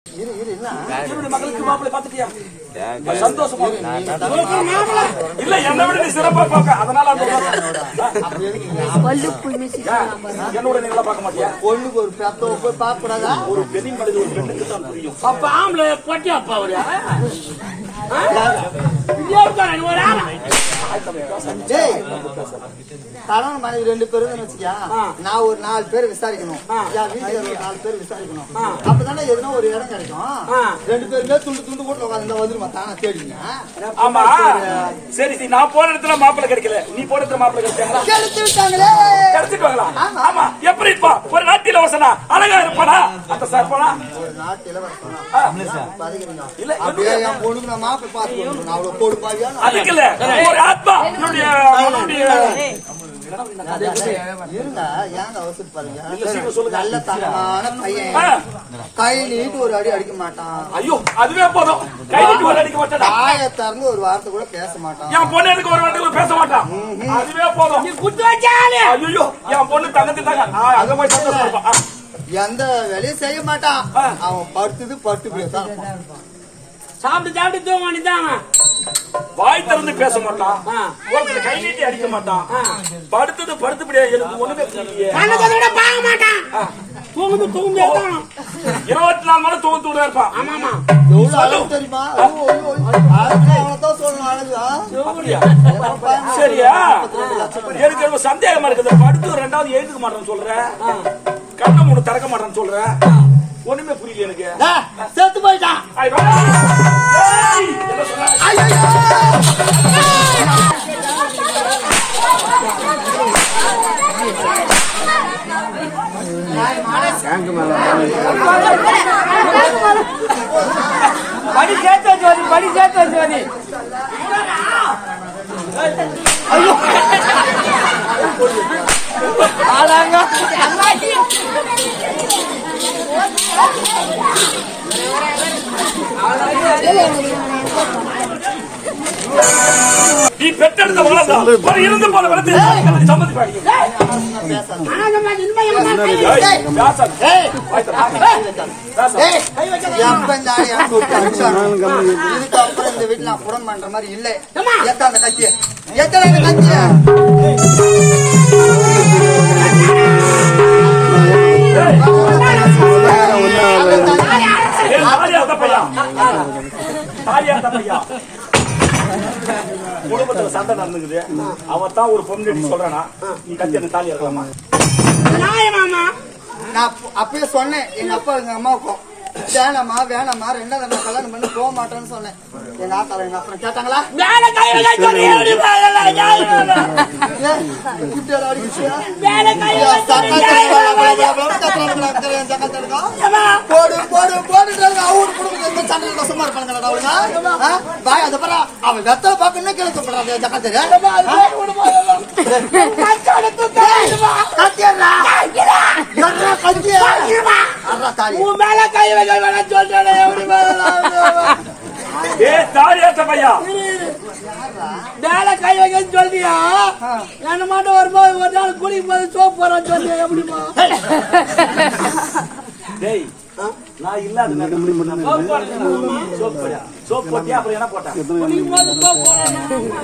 இரு இரு என்ன என்னுடைய மகளுக்கு மாப்பிள்ளை பாத்துட்டியா சந்தோஷமா இல்ல என்னை விட நீ சிறப்பா பார்க்க அதனால அந்த அப்படி எதுக்கு இங்க? ஏன், என்னோட நீங்களா பார்க்க மாட்டியா பொண்ணுக்கு ஒரு பெத்தவ போய் பார்க்க கூடாதா ஒரு பெரிய மனித ஒரு பெண்ணுக்கு தான் புரியும் அப்ப ஆம்பளை பொட்டி அப்பா அவரு இதே இருக்காரு, நீ ஒரு ஆளா? டேய் கணவன் மனைவி ரெண்டு பேரும் வச்சுக்கியா நான் ஒரு நாலு பேர் விசாரிக்கணும் என் வீட்டுல ஒரு நாலு பேர் விசாரிக்கணும் அப்பதானே எதுனா ஒரு இடம் கிடைக்கும் ரெண்டு பேருமே துண்டு துண்டு கூட உட்காந்து வந்துருமா தானே தேடிங்க ஆமா சரி சரி நான் போன இடத்துல மாப்பிள்ளை கிடைக்கல நீ போன இடத்துல மாப்பிள்ளை கிடைச்சாங்களா கெடுத்து விட்டாங்களே கிடைச்சிட்டு வாங்களா ஆமா எப்படி இருப்பா ஒரு நாட்டில வசனா அழகா இருப்பானா அந்த சார் போனா ஒரு நாட்டு இளவரசனா ஆ. பதிக்கிறீங்க இல்ல, அப்படியே என் பொண்ணுக்கு நான் மாப்பிள்ளை பார்த்து கொடுக்கணும். நான் அவ்வளவு போடு பாவியா அதுக்கு இல்ல ஒரு ஆத்மா என்னுடைய மகனுடைய இருங்க ஏங்க அவசரம் பாருங்க இல்ல, சீக்கிரம் சொல்லுங்க. நல்ல தரமான பையன் ஆ. கை நீட்டு ஒரு அடி அடிக்க மாட்டான் ஐயோ அதுவே போதும் கை நீட்டி ஒரு அடிக்க மாட்டேடா தாயை திறந்து ஒரு வார்த்தை கூட பேச மாட்டான் என் பொண்ணு எனக்கு ஒரு வார்த்தை பேச மாட்டான் அதுவே போதும் நீ குத்து வச்சாலே ஐயோ என் பொண்ணு தங்கத்து தாங்க நான் அங்க போய் சந்தோஷப்படுப்பா ஆ. எந்த வேலையும் செய்ய மாட்டான் அவன் படுத்தது பட்டு தான் இருப்பான். சாப்பிட்டு சாப்பிட்டு தூங்க வேண்டியதாங்க வாய் திறந்து பேச மாட்டான் ஆ. ஒருத்தர் கை நீட்டி அடிக்க மாட்டான் படுத்தது படுத்துபடியா எனக்கு ஒண்ணுமே புரியலையே கண்ணத்தை விட பார்க்க மாட்டான் தூங்குது தூங்குதே தான் இருபத்தி நாலு மணி தூங்க தூட இருப்பான் ஆமாமா எவ்வளவு அழகு தெரியுமா ஐயோ, ஐயோ, ஐயோ. அழகு அவனைத்தான் சொல்லணும் அழகு ஆ? அப்படியா? சரியா எனக்கு ரொம்ப சந்தேகமா இருக்குது படுத்து ஒரு ரெண்டாவது எழுதுக்க மாட்டேன்னு சொல்ற கண்ணை மூணு திறக்க மாட்டேன்னு சொல்ற ஒண்ணுமே புரியல எனக்கு டேய், செத்து போயிட்டான் ஐ, வா. ஏய், என்ன சொல்ற? படி சேர்த்து வச்சு படி சேர்த்து வச்சு நீ பெற்றெடுத்த வளர்ந்தா ஒரு இருந்து போன வளர்த்து சம்மதி பாடி ஏய், எப்ப இந்த ஆளு எனக்கு விட்டு அடிச்சானோ, இதுக்கப்புறம் இந்த வீட்டுல நான் புறம் பண்ற மாதிரி இல்லை எத்த அந்த கத்திய எத்தனை அந்த கத்திய குடும்பத்துல சண்டை நடந்துக்குது அவன் தான் ஒரு பொண்ணு சொல்றானா நீ கத்தி அந்த தாலி இருக்கலாமா நியாயமாமா நான் அப்ப- அப்பயே சொன்னேன் எங்க அப்பா எங்க அம்மாவுக்கும் வேணாமா வேணாமா ரெண்டாவது நான் கல்யாணம் பண்ணி போக மாட்டேன்னு சொன்னேன் எங்க ஆத்தால எங்க அப்புறம் கேட்டாங்களா வேலை கை வச்சு சொல்லி எப்படி பாருங்க நியாயமாமா ஏன், இப்படி ஒரு அடிச்சியா? வேலை கை ஐயா, வச்சு சொல்லி சக்கரை நியாயமாமா. சக்கரை இருக்கா? ஏம்மா, போடு போடு போடுன்றாங்க அவரு குடும்பத்துல இருந்து சண்டை கஷ்டமா இருப்பானுங்களா அவளுங்க ஆ? வாய் அதை பாரு அவன் வெத்தலை பார்க்கணும் கீழே துப்புறாங்க ஜக்காத்தரு உன் மேல கை வைக்க வேணாம் சொல்றேன் எப்படி பாருங்க ஏ தாலி ஏத்த பையா மேல கை வைக்கன்னு சொல்றியா என்ன மாட்டோம் வரும்போது ஒரு நாள் குடிக்கும் போது சோப் போறான்னு சொல்றியா எப்படிமா டேய் நான் இல்லாத நேரம் சோப் போடுறேன். சோப் போடியா? சோப் போட்டியா அப்புறம் என்ன போட்டா குடிக்கும் போது சோப் போறான்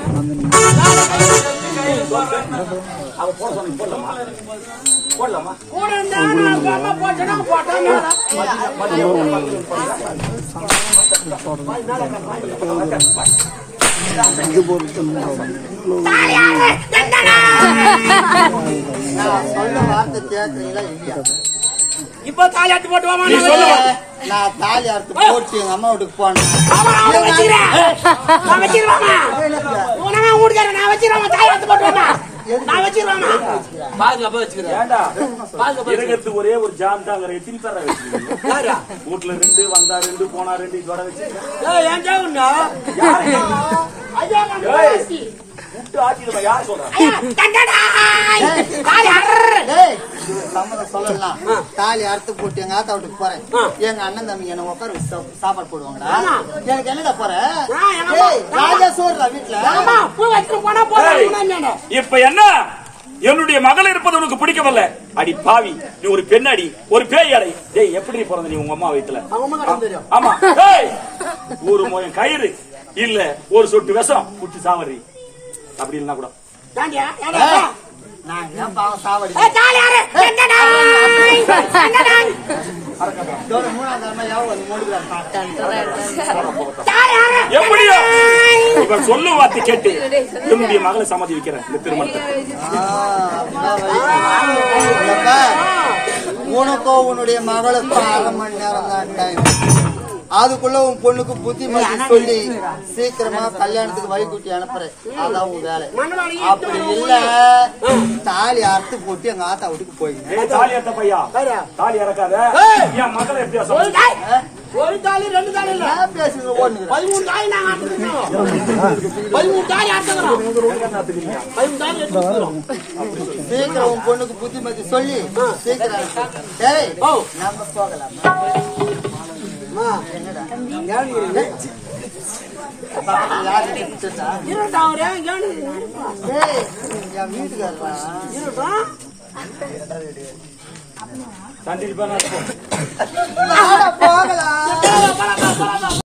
அவ போட சொன்னீங்க போடலாமா போடலாமா கூட இருந்தா நான் அம்மா போட்டேன்னா போட்டேன் நான் சொல்ல வார்த்தை கேட்கறீங்களா இல்லையா இப்ப தாலியாட்டு போட்டு வாமா நீ சொல்லு வா. நான் தாலி அறுத்து போட்டு எங்க அம்மா வீட்டுக்கு போனேன் ஆமா அவன் வச்சிரேன் நான் வச்சிருவாமா உனமா ஊடுகார நான் வச்சிருவாமா தாலியாட்டு போட்டு வாமா நான் வச்சிருவாமா பாதுகாப்பா வச்சுக்கிறேன் ஏண்டா இருக்கிறதுக்கு ஒரே ஒரு ஜாம் தாங்கிற எத்தனை பேர் வச்சிருக்கீங்க வீட்டுல ரெண்டு வந்தா ரெண்டு போனா ரெண்டு இதோட வச்சிருக்கீங்க ஏன் ஜாவுண்ணா ஐயா ஏய், விட்டு ஆட்டிடுமா யார் சொல்றா டேய், இது சம்மதம் சொல்லலாம் தாலி அறுத்து போட்டு எங்க ஆத்தா வீட்டுக்கு போறேன் எங்க அண்ணன் தம்பி என்ன உட்கார வச்சு சாப்~ சாப்பாடு போடுவாங்கடா எனக்கு என்னடா போற ஆ, எங்க அம்மா. ஏய், ராஜா சோறுடா வீட்டுல ஆமா பூ வச்சுட்டு போனா போதும் இப்ப என்ன என்னுடைய மகள் இருப்பது உனக்கு பிடிக்கவில்லை அடி பாவி நீ ஒரு பெண்ணடி ஒரு பேய் அடை டேய் எப்படி பிறந்த நீ உங்க அம்மா வயித்துல அவங்க அம்மா கடன் தெரியும் ஆமா ஏய் ஒரு மோயம் கயிறு இல்ல ஒரு சொட்டு விஷம் புட்டு சாவரி அப்படி இல்லைன்னா கூட தாண்டியா ஏடா நான் ஏன் பாவம் சாவடி ஏ தாலி யாரு எங்க நாய் எங்க நாய் இதோட மூணாம் தரமா யாவும் வந்து மூடுகிறார் தாலி யாரு எப்படியோ இவன் சொல்லும் வார்த்தை கேட்டு என்னுடைய மகளை சம்மதி வைக்கிறேன் இந்த திருமணத்தை உனக்கோ உன்னுடைய மகளுக்கோ அரை மணி நேரம் தான் டைம் அதுக்குள்ள உன் பொண்ணுக்கு புத்திமதி சொல்லி சீக்கிரமா கல்யாணத்துக்கு வைகுட்டி அனுப்புறேன் அதான் உன் வேலை அப்படி இல்ல தாலி அறுத்து போட்டு எங்க ஆத்தா வீட்டுக்கு போயிங்க ஏய் தாலி ஏத்த பையா பாரு. தாலி இறக்காத என் மகளை எப்படியா ஒரு சம்மதி தாய் ஒரு தாலி ரெண்டு தாலி இல்ல ஏன் பேசுங்க ஓடுங்க பதிமூணு தாய் நாங்க ஆட்டுக்கிறோம் பதிமூணு தாலி ஆட்டுக்கிறோம் பதிமூணு தாலி எடுத்துக்கிறோம் சீக்கிரம் உன் பொண்ணுக்கு புத்திமதி சொல்லி சீக்கிரம் அனுப்பு. டேய் நம்ம போகலாம் யாரு கிட்டத்தா? இருட்டான் ஒரே கேடு டேய், என் வீட்டுக்காரரா இருட்டான் தண்டி போகலாம்